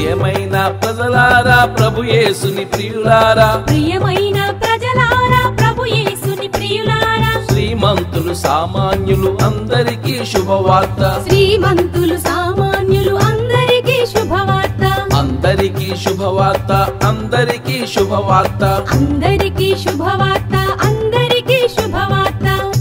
ప్రియమైన ప్రజలారా ప్రభు యేసుని ప్రియులారా ప్రియమైన ప్రజలారా ప్రభు యేసుని ప్రియులారా శ్రీమంతులు సామాన్యులు అందరికీ శుభవార్త శ్రీమంతులు సామాన్యులు అందరికీ శుభవార్త అందరికీ శుభవార్త అందరికీ శుభవార్త అందరికీ శుభవార్త అందరికీ శుభవార్త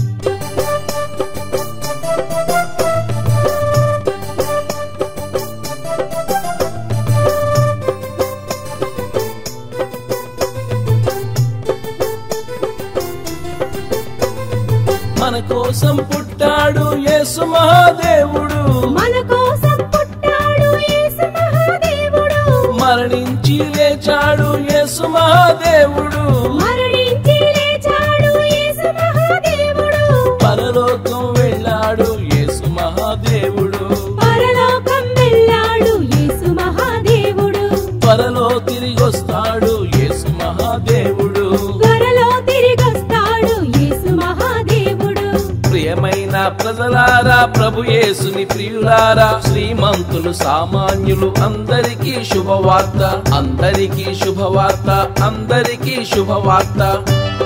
మన కోసం పుట్టాడు యేసు మహాదేవుడు మన కోసం పుట్టాడు యేసు మహాదేవుడు మరణించి లేచాడు యేసు మహాదేవుడు మరణించి లేచాడు యేసు మహాదేవుడు పరలోకం వెళ్ళాడు యేసు మహాదేవుడు పరలోకం వెళ్ళాడు యేసు మహాదేవుడు త్వరలో తిరిగొస్తాడు యేసు మహాదేవుడు త్వరలో తిరిగొస్తాడు యేసు మహాదేవుడు ప్రియమైన ప్రజలారా ప్రభు యేసుని ప్రియులారా శ్రీమంతులు సామాన్యులు అందరికీ శుభవార్త అందరికీ శుభవార్త అందరికీ శుభవార్త